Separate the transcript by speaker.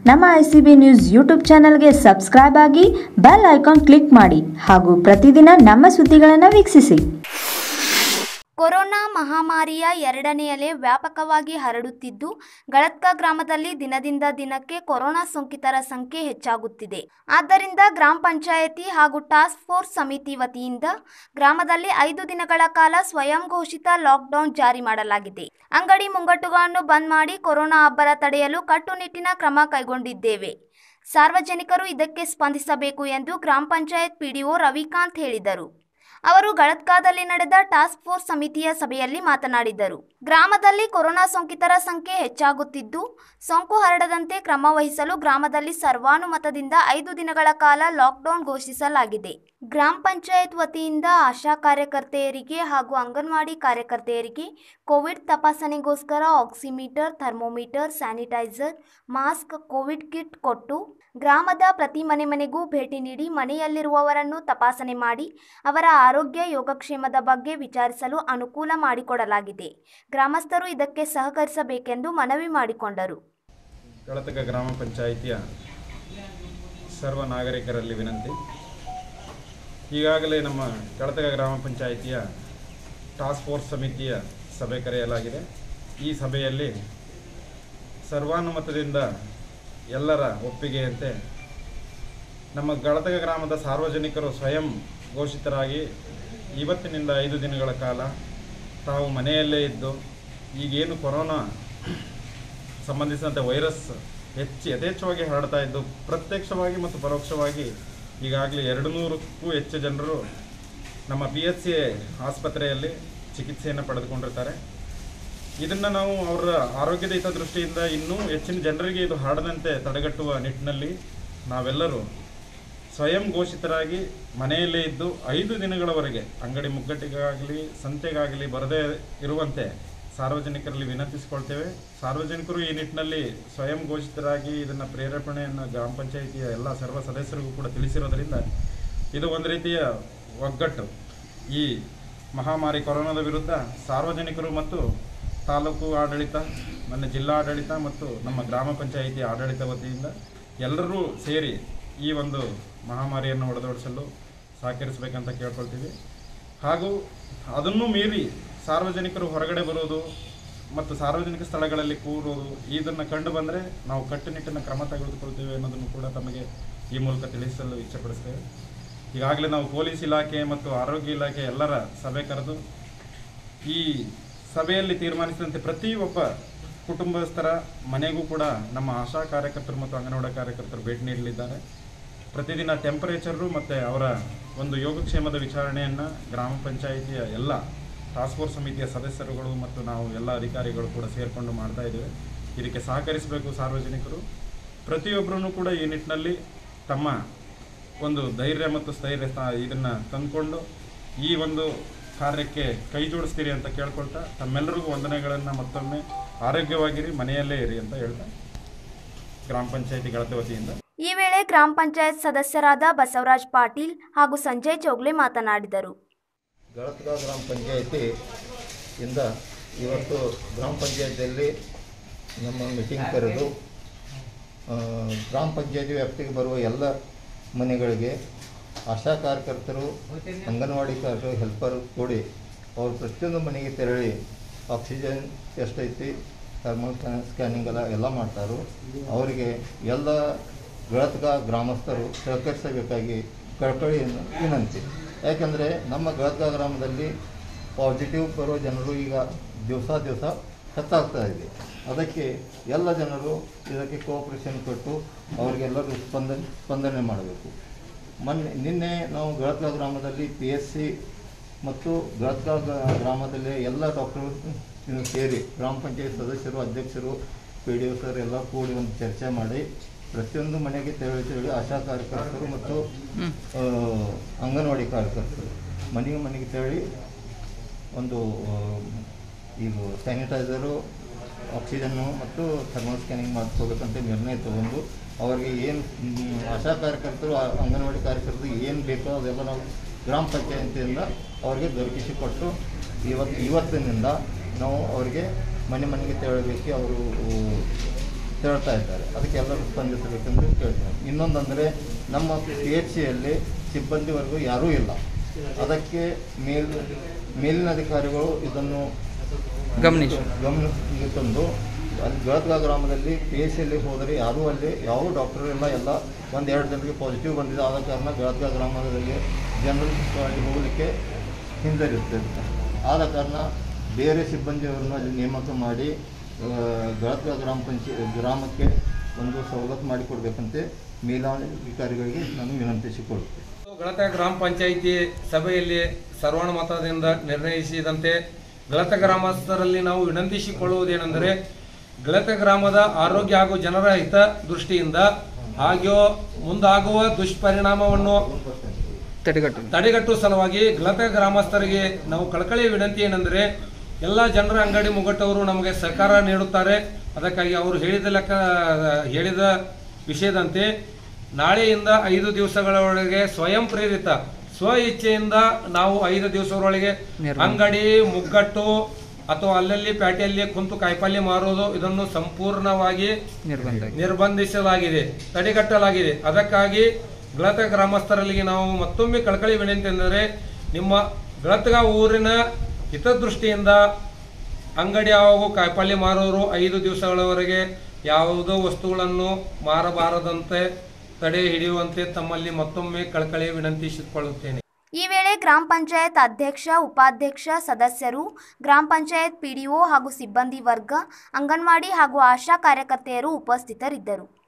Speaker 1: ನಮ್ಮ I C B news YouTube ಚಾನಲ್ಗೆ subscribe ಆಗಿ ಬೆಲ್ ಐಕಾನ್ ಕ್ಲಿಕ್ ಮಾಡಿ ಹಾಗೂ ಪ್ರತಿದಿನ ನಮ್ಮ ಸುದ್ದಿಗಳನ್ನು ವೀಕ್ಷಿಸಿ
Speaker 2: ಕೊರೋನಾ ಮಹಾಮಾರಿಯ ಎರಡನೇ ಅಲೆ ವ್ಯಾಪಕವಾಗಿ ಹರಡುತ್ತಿದ್ದು ಗಳತ್ಕ ಗ್ರಾಮದಲ್ಲಿ ದಿನದಿಂದ ದಿನಕ್ಕೆ ಕೊರೋನಾ ಸೋಂಕಿತರ ಸಂಖ್ಯೆ ಹೆಚ್ಚಾಗುತ್ತಿದೆ ಆದ್ದರಿಂದ ಗ್ರಾಮ ಪಂಚಾಯತಿ ಹಾಗೂ ಟಾಸ್ಕ್ ಫೋರ್ಸ್ ಸಮಿತಿ ವತಿಯಿಂದ ಗ್ರಾಮದಲ್ಲಿ ಐದು ದಿನಗಳ ಕಾಲ ಸ್ವಯಂ ಘೋಷಿತ ಲಾಕ್ಡೌನ್ ಜಾರಿ ಮಾಡಲಾಗಿದೆ ಅಂಗಡಿ ಮುಂಗಟ್ಟುಗಳನ್ನು ಬಂದ್ ಮಾಡಿ ಕೊರೋನಾ ಅಬ್ಬರ ತಡೆಯಲು ಕಟ್ಟುನಿಟ್ಟಿನ ಕ್ರಮ ಕೈಗೊಂಡಿದ್ದೇವೆ ಸಾರ್ವಜನಿಕರು ಇದಕ್ಕೆ ಸ್ಪಂದಿಸಬೇಕು ಎಂದು ಗ್ರಾಮ ಪಂಚಾಯತ್ ಪಿಡಿಒ ರವಿಕಾಂತ್ ಹೇಳಿದರು ಅವರು ಗಳತ್ಕಾದಲ್ಲಿ ನಡೆದ ಟಾಸ್ಕ್ ಫೋರ್ಸ್ ಸಮಿತಿಯ ಸಭೆಯಲ್ಲಿ ಮಾತನಾಡಿದರು ಗ್ರಾಮದಲ್ಲಿ ಕೊರೋನಾ ಸೋಂಕಿತರ ಸಂಖ್ಯೆ ಹೆಚ್ಚಾಗುತ್ತಿದ್ದು ಸೋಂಕು ಹರಡದಂತೆ ಕ್ರಮ ವಹಿಸಲು ಗ್ರಾಮದಲ್ಲಿ ಸರ್ವಾನುಮತದಿಂದ ಐದು ದಿನಗಳ ಕಾಲ ಲಾಕ್ಡೌನ್ ಘೋಷಿಸಲಾಗಿದೆ ಗ್ರಾಮ ಪಂಚಾಯತ್ ವತಿಯಿಂದ ಆಶಾ ಕಾರ್ಯಕರ್ತೆಯರಿಗೆ ಹಾಗೂ ಅಂಗನವಾಡಿ ಕಾರ್ಯಕರ್ತೆಯರಿಗೆ ಕೋವಿಡ್ ತಪಾಸಣೆಗೋಸ್ಕರ oximeter thermometer sanitiser mask Covid kit ಕೊಟ್ಟು ಗ್ರಾಮದ ಪ್ರತಿ ಮನೆ ಮನೆಗೂ ಭೇಟಿ ನೀಡಿ ಮನೆಯಲ್ಲಿರುವವರನ್ನು ತಪಾಸಣೆ ಮಾಡಿ ಅವರ ಆರೋಗ್ಯ ಯೋಗಕ್ಷೇಮದ ಬಗ್ಗೆ ವಿಚಾರಿಸಲು ಅನುಕೂಲ ಮಾಡಿಕೊಡಲಾಗಿದೆ ಗ್ರಾಮಸ್ಥರು ಇದಕ್ಕೆ ಸಹಕರಿಸಬೇಕೆಂದು ಮನವಿ ಮಾಡಿಕೊಂಡರು
Speaker 3: ಕಳತಕ ಗ್ರಾಮ ಪಂಚಾಯಿತಿಯ ಸರ್ವ ನಾಗರಿಕರಲ್ಲಿ ವಿನಂತಿ ಈಗಾಗಲೇ ನಮ್ಮ ಕಳತಕ ಗ್ರಾಮ ಪಂಚಾಯಿತಿಯ ಟಾಸ್ಕ್ ಫೋರ್ಸ್ ಸಮಿತಿಯ ಸಭೆ ಕರೆಯಲಾಗಿದೆ ಈ ಸಭೆಯಲ್ಲಿ ಸರ್ವಾನುಮತದಿಂದ ಎಲ್ಲರ ಒಪ್ಪಿಗೆಯಂತೆ ನಮ್ಮ ಗಳತಕ ಗ್ರಾಮದ ಸಾರ್ವಜನಿಕರು ಸ್ವಯಂ ಘೋಷಿತರಾಗಿ ಇವತ್ತಿನಿಂದ ಐದು ದಿನಗಳ ಕಾಲ ತಾವು ಮನೆಯಲ್ಲೇ ಇದ್ದು ಈಗೇನು ಕೊರೋನಾ ಸಂಬಂಧಿಸಿದಂತೆ ವೈರಸ್ ಹೆಚ್ಚು ಯಥೇಚ್ಛವಾಗಿ ಹರಡ್ತಾ ಇದ್ದು ಪ್ರತ್ಯಕ್ಷವಾಗಿ ಮತ್ತು ಪರೋಕ್ಷವಾಗಿ ಈಗಾಗಲೇ ಎರಡು ನೂರಕ್ಕೂ ಹೆಚ್ಚು ಜನರು ನಮ್ಮ ಪಿ ಎಚ್ ಸಿ ಆಸ್ಪತ್ರೆಯಲ್ಲಿ ಚಿಕಿತ್ಸೆಯನ್ನು ಪಡೆದುಕೊಂಡಿರ್ತಾರೆ ಇದನ್ನು ನಾವು ಅವರ ಆರೋಗ್ಯದ ಹಿತದೃಷ್ಟಿಯಿಂದ ಇನ್ನೂ ಹೆಚ್ಚಿನ ಜನರಿಗೆ ಇದು ಹರಡದಂತೆ ತಡೆಗಟ್ಟುವ ನಿಟ್ಟಿನಲ್ಲಿ ನಾವೆಲ್ಲರೂ ಸ್ವಯಂ ಘೋಷಿತರಾಗಿ ಮನೆಯಲ್ಲೇ ಇದ್ದು ಐದು ದಿನಗಳವರೆಗೆ ಅಂಗಡಿ ಮುಗ್ಗಟ್ಟಿಗಾಗಲಿ ಸಂತೆಗಾಗಲಿ ಬರದೇ ಇರುವಂತೆ ಸಾರ್ವಜನಿಕರಲ್ಲಿ ವಿನಂತಿಸಿಕೊಳ್ತೇವೆ ಸಾರ್ವಜನಿಕರು ಈ ನಿಟ್ಟಿನಲ್ಲಿ ಸ್ವಯಂ ಘೋಷಿತರಾಗಿ ಇದನ್ನು ಪ್ರೇರೇಪಣೆಯನ್ನು ಗ್ರಾಮ ಪಂಚಾಯಿತಿಯ ಎಲ್ಲ ಸರ್ವ ಸದಸ್ಯರಿಗೂ ಕೂಡ ತಿಳಿಸಿರೋದರಿಂದ ಇದು ಒಂದು ರೀತಿಯ ಒಗ್ಗಟ್ಟು ಈ ಮಹಾಮಾರಿ ಕೊರೋನಾದ ವಿರುದ್ಧ ಸಾರ್ವಜನಿಕರು ಮತ್ತು ತಾಲೂಕು ಆಡಳಿತ ನನ್ನ ಜಿಲ್ಲಾ ಆಡಳಿತ ಮತ್ತು ನಮ್ಮ ಗ್ರಾಮ ಪಂಚಾಯಿತಿ ಆಡಳಿತ ವತಿಯಿಂದ ಎಲ್ಲರೂ ಸೇರಿ ಈ ಒಂದು ಮಹಾಮಾರಿಯನ್ನು ಹೊಡೆದೋಡಿಸಲು ಸಹಕರಿಸಬೇಕಂತ ಕೇಳ್ಕೊಳ್ತೀವಿ ಹಾಗೂ ಅದನ್ನು ಮೀರಿ ಸಾರ್ವಜನಿಕರು ಹೊರಗಡೆ ಬರೋದು ಮತ್ತು ಸಾರ್ವಜನಿಕ ಸ್ಥಳಗಳಲ್ಲಿ ಕೂರೋದು ಇದನ್ನು ಕಂಡು ಬಂದರೆ ನಾವು ಕಟ್ಟುನಿಟ್ಟಿನ ಕ್ರಮ ತೆಗೆದುಕೊಳ್ತೇವೆ ಅನ್ನೋದನ್ನು ಕೂಡ ತಮಗೆ ಈ ಮೂಲಕ ತಿಳಿಸಲು ಇಚ್ಛೆಪಡಿಸ್ತೇವೆ ಈಗಾಗಲೇ ನಾವು ಪೊಲೀಸ್ ಇಲಾಖೆ ಮತ್ತು ಆರೋಗ್ಯ ಇಲಾಖೆ ಎಲ್ಲರ ಸಭೆ ಕರೆದು ಈ ಸಭೆಯಲ್ಲಿ ತೀರ್ಮಾನಿಸಿದಂತೆ ಪ್ರತಿಯೊಬ್ಬ ಕುಟುಂಬಸ್ಥರ ಮನೆಗೂ ಕೂಡ ನಮ್ಮ ಆಶಾ ಕಾರ್ಯಕರ್ತರು ಮತ್ತು ಅಂಗನವಾಡಿ ಕಾರ್ಯಕರ್ತರು ಭೇಟಿ ನೀಡಲಿದ್ದಾರೆ ಪ್ರತಿದಿನ ಟೆಂಪರೇಚರು ಮತ್ತು ಅವರ ಒಂದು ಯೋಗಕ್ಷೇಮದ ವಿಚಾರಣೆಯನ್ನು ಗ್ರಾಮ ಪಂಚಾಯಿತಿಯ ಎಲ್ಲ ಟಾಸ್ಕ್ ಫೋರ್ಸ್ ಸಮಿತಿಯ ಸದಸ್ಯರುಗಳು ಮತ್ತು ನಾವು ಎಲ್ಲ ಅಧಿಕಾರಿಗಳು ಕೂಡ ಸೇರಿಕೊಂಡು ಮಾಡ್ತಾ ಇದ್ದೇವೆ ಇದಕ್ಕೆ ಸಹಕರಿಸಬೇಕು ಸಾರ್ವಜನಿಕರು ಪ್ರತಿಯೊಬ್ಬರೂ ಕೂಡ ಈ ನಿಟ್ಟಿನಲ್ಲಿ ತಮ್ಮ ಒಂದು ಧೈರ್ಯ ಮತ್ತು ಸ್ಥೈರ್ಯ ಇದನ್ನು ತಂದುಕೊಂಡು ಈ ಒಂದು ಕಾರ್ಯಕ್ಕೆ ಕೈ ಜೋಡಿಸ್ತೀರಿ ಅಂತ ಕೇಳ್ಕೊಳ್ತಾ ತಮ್ಮೆಲ್ಲರಿಗೂ ವಂದನೆಗಳನ್ನು ಮತ್ತೊಮ್ಮೆ ಆರೋಗ್ಯವಾಗಿರಿ ಮನೆಯಲ್ಲೇ ಇರಿ ಅಂತ ಹೇಳ್ತಾ ಗ್ರಾಮ ಪಂಚಾಯತಿ ಗಳತೆ ವತಿಯಿಂದ
Speaker 2: ಈ ವೇಳೆ ಗ್ರಾಮ ಪಂಚಾಯತ್ ಸದಸ್ಯರಾದ ಬಸವರಾಜ್ ಪಾಟೀಲ್ ಹಾಗೂ ಸಂಜಯ್ ಚೌಗ್ಲೆ ಮಾತನಾಡಿದರು
Speaker 4: ಗಳತ್ಗಾ ಗ್ರಾಮ ಪಂಚಾಯತಿ ಇಂದ ಇವತ್ತು ಗ್ರಾಮ ಪಂಚಾಯತಿಯಲ್ಲಿ ನಮ್ಮ ಮೀಟಿಂಗ್ ಕರೆದು ಆ, ಗ್ರಾಮ ಪಂಚಾಯತಿ ವ್ಯಾಪ್ತಿಗೆ ಬರುವ ಎಲ್ಲ ಮನೆಗಳಿಗೆ ಆಶಾ ಕಾರ್ಯಕರ್ತರು ಅಂಗನವಾಡಿ ಕಾರ್ಯಕರ್ತರು ಹೆಲ್ಪರ್ ಕೂಡಿ ಅವರು ಪ್ರತಿಯೊಂದು ಮನೆಗೆ ತೆರಳಿ ಆಕ್ಸಿಜನ್ ಟೆಸ್ಟ್ ಐತಿ ಥರ್ಮಲ್ ಸ್ಕ್ಯಾನಿಂಗ್ ಎಲ್ಲ ಎಲ್ಲ ಮಾಡ್ತಾರೆ ಅವರಿಗೆ ಎಲ್ಲ ಗಳತ್ಗ ಗ್ರಾಮಸ್ಥರು ಸಹಕರಿಸಬೇಕಾಗಿ ಕಳಕಳಿಯನ್ನು ವಿನಂತಿ ಯಾಕೆಂದರೆ ನಮ್ಮ ಗಳತ್ಗ ಗ್ರಾಮದಲ್ಲಿ ಪಾಸಿಟಿವ್ ಬರೋ ಜನರು ಈಗ ದಿವಸ ದಿವಸ ಹೆಚ್ಚಾಗ್ತಾ ಇದೆ ಅದಕ್ಕೆ ಎಲ್ಲ ಜನರು ಇದಕ್ಕೆ ಕೋಆಪ್ರೇಷನ್ ಕೊಟ್ಟು ಅವರಿಗೆಲ್ಲರೂ ಸ್ಪಂದನೆ ಸ್ಪಂದನೆ ಮಾಡಬೇಕು ಮೊನ್ನೆ ನಿನ್ನೆ ನಾವು ಗಳತ್ಗ ಗ್ರಾಮದಲ್ಲಿ ಪಿ ಎಸ್ ಸಿ ಮತ್ತು ಗಳತ್ಗ ಗ್ರಾಮದಲ್ಲಿ ಎಲ್ಲ ಡಾಕ್ಟರ್ ಸೇರಿ ಗ್ರಾಮ ಪಂಚಾಯತ್ ಸದಸ್ಯರು ಅಧ್ಯಕ್ಷರು ಪಿ ಡಿ ಒ ಸರ್ ಎಲ್ಲ ಕೂಡಿ ಒಂದು ಚರ್ಚೆ ಮಾಡಿ ಪ್ರತಿಯೊಂದು ಮನೆಗೆ ತೆರಳಿ ತೆರಳಿ ಆಶಾ ಕಾರ್ಯಕರ್ತರು ಮತ್ತು ಆ, ಅಂಗನವಾಡಿ ಕಾರ್ಯಕರ್ತರು ಮನೆಗೆ ಮನೆಗೆ ತೆರಳಿ ಒಂದು ಆ, ಈಗ ಸ್ಯಾನಿಟೈಸರು ಆಕ್ಸಿಜನ್ನು ಮತ್ತು ಥರ್ಮಲ್ ಸ್ಕ್ಯಾನಿಂಗ್ ಮಾಡಿಸ್ಕೋಬೇಕಂತ ನಿರ್ಣಯ ತಗೊಂಡು ಅವರಿಗೆ ಏನು ಮ್, ಆಶಾ ಕಾರ್ಯಕರ್ತರು ಆ ಅಂಗನವಾಡಿ ಕಾರ್ಯಕರ್ತರು ಏನು ಬೇಕೋ ಅದೆಲ್ಲ ನಾವು ಗ್ರಾಮ ಪಂಚಾಯತಿಯಿಂದ ಅವರಿಗೆ ದೊರಕಿಸಿಕೊಟ್ಟು ಇವತ್ತು ಇವತ್ತಿನಿಂದ ನಾವು ಅವರಿಗೆ ಮನೆ ಮನೆಗೆ ತೆರಳಬೇಕು ಅವರು ಹೇಳ್ತಾ ಇದ್ದಾರೆ ಅದಕ್ಕೆ ಎಲ್ಲರೂ ಸ್ಪಂದಿಸಬೇಕೆಂದು ಕೇಳ್ತೇನೆ ಇನ್ನೊಂದಂದರೆ ನಮ್ಮ ಪಿ ಎಚ್ ಸಿಯಲ್ಲಿ ಸಿಬ್ಬಂದಿವರೆಗೂ ಯಾರೂ ಇಲ್ಲ ಅದಕ್ಕೆ ಮೇಲ್ ಮೇಲಿನ ಅಧಿಕಾರಿಗಳು ಇದನ್ನು
Speaker 5: ಗಮನಿಸಿ.
Speaker 4: ಗಮನಕ್ಕೆ ತಂದು ಅಲ್ಲಿ ಗಳತ್ಗ ಗ್ರಾಮದಲ್ಲಿ ಪಿ ಎಚ್ ಸಿಯಲ್ಲಿ ಹೋದರೆ ಯಾರೂ ಅಲ್ಲಿ ಯಾವ ಡಾಕ್ಟರ್ ಇಲ್ಲ ಎಲ್ಲ ಒಂದು ಎರಡು ಜನರಿಗೆ ಪಾಸಿಟಿವ್ ಬಂದಿದೆ ಆದ ಕಾರಣ ಗಳತ್ಗ ಗ್ರಾಮದಲ್ಲಿ ಜನರಲ್ ಅಲ್ಲಿ ಹೋಗಲಿಕ್ಕೆ ಹಿಂಜರಿಯುತ್ತದೆ ಆದ ಕಾರಣ ಬೇರೆ ಸಿಬ್ಬಂದಿಯವರನ್ನು ಅಲ್ಲಿ ನೇಮಕ ಮಾಡಿ ಆ, ಗಳತ್ಗ ಗ್ರಾಮ ಪಂಚಾಯ ಗ್ರಾಮಕ್ಕೆ ಒಂದು ಸವಲತ್ತು ಮಾಡಿಕೊಡ್ಬೇಕಂತೆ ಮೇಲಾಧಿಕಾರಿಗಳಿಗೆ ನಾನು ವಿನಂತಿಸಿಕೊಳ್ಳುತ್ತೇನೆ
Speaker 6: ಗಳತ ಗ್ರಾಮ ಪಂಚಾಯಿತಿ ಸಭೆಯಲ್ಲಿ ಸರ್ವಾನುಮತದಿಂದ ನಿರ್ಣಯಿಸಿದಂತೆ ಗಳತ ಗ್ರಾಮಸ್ಥರಲ್ಲಿ ನಾವು ವಿನಂತಿಸಿಕೊಳ್ಳುವುದೇನೆಂದರೆ ಗಳತ ಗ್ರಾಮದ ಆರೋಗ್ಯ ಹಾಗೂ ಜನರ ಹಿತ ದೃಷ್ಟಿಯಿಂದ ಹಾಗೆಯೋ ಮುಂದಾಗುವ ದುಷ್ಪರಿಣಾಮವನ್ನು
Speaker 5: ತಡೆಗಟ್ಟು
Speaker 6: ತಡೆಗಟ್ಟುವ ಸಲುವಾಗಿ ಗಳತ ಗ್ರಾಮಸ್ಥರಿಗೆ ನಾವು ಕಳಕಳಿಯ ವಿನಂತಿ ಏನೆಂದರೆ ಎಲ್ಲ ಜನರ ಅಂಗಡಿ ಮುಗ್ಗಟ್ಟವರು ನಮಗೆ ಸಹಕಾರ ನೀಡುತ್ತಾರೆ ಅದಕ್ಕಾಗಿ ಅವರು ಹೇಳಿದ ಲೆಕ್ಕ ಹೇಳಿದ ವಿಷಯದಂತೆ ನಾಳೆಯಿಂದ ಐದು ದಿವಸಗಳೊಳಗೆ ಸ್ವಯಂ ಪ್ರೇರಿತ ಸ್ವ ಇಚ್ಛೆಯಿಂದ ನಾವು ಐದು ದಿವಸಗಳೊಳಗೆ
Speaker 5: ನಿರ್ಬಂಧ.
Speaker 6: ಅಂಗಡಿ ಮುಗ್ಗಟ್ಟು ಅಥವಾ ಅಲ್ಲಲ್ಲಿ ಪೇಟೆಯಲ್ಲಿ ಕುಂತು ಕಾಯಿಪಲ್ಯ ಮಾರುವುದು ಇದನ್ನು ಸಂಪೂರ್ಣವಾಗಿ
Speaker 5: ನಿರ್ಬಂಧ
Speaker 6: ನಿರ್ಬಂಧಿಸಲಾಗಿದೆ ತಡೆಗಟ್ಟಲಾಗಿದೆ ಅದಕ್ಕಾಗಿ ಗಳತ ಗ್ರಾಮಸ್ಥರಲ್ಲಿ ನಾವು ಮತ್ತೊಮ್ಮೆ ಕಳಕಳಿ ವಿನಂತಿ ಎಂದರೆ ನಿಮ್ಮ ಗಳತ್ಗ ಊರಿನ ಹಿತದೃಷ್ಟಿಯಿಂದ ಅಂಗಡಿ ಹಾಗೂ ಕಾಯಿಪಲ್ಯ ಮಾರೋರು ಐದು ದಿವಸಗಳವರೆಗೆ ಯಾವುದೋ ವಸ್ತುಗಳನ್ನು ಮಾರಬಾರದಂತೆ ತಡೆ ಹಿಡಿಯುವಂತೆ ತಮ್ಮಲ್ಲಿ ಮತ್ತೊಮ್ಮೆ ಕಳಕಳಿ ವಿನಂತಿಸಿಕೊಳ್ಳುತ್ತೇನೆ
Speaker 2: ಈ ವೇಳೆ ಗ್ರಾಮ ಪಂಚಾಯತ್ ಅಧ್ಯಕ್ಷ ಉಪಾಧ್ಯಕ್ಷ ಸದಸ್ಯರು ಗ್ರಾಮ ಪಂಚಾಯತ್ ಪಿಡಿಒ ಹಾಗೂ ಸಿಬ್ಬಂದಿ ವರ್ಗ ಅಂಗನವಾಡಿ ಹಾಗೂ ಆಶಾ ಕಾರ್ಯಕರ್ತೆಯರು ಉಪಸ್ಥಿತರಿದ್ದರು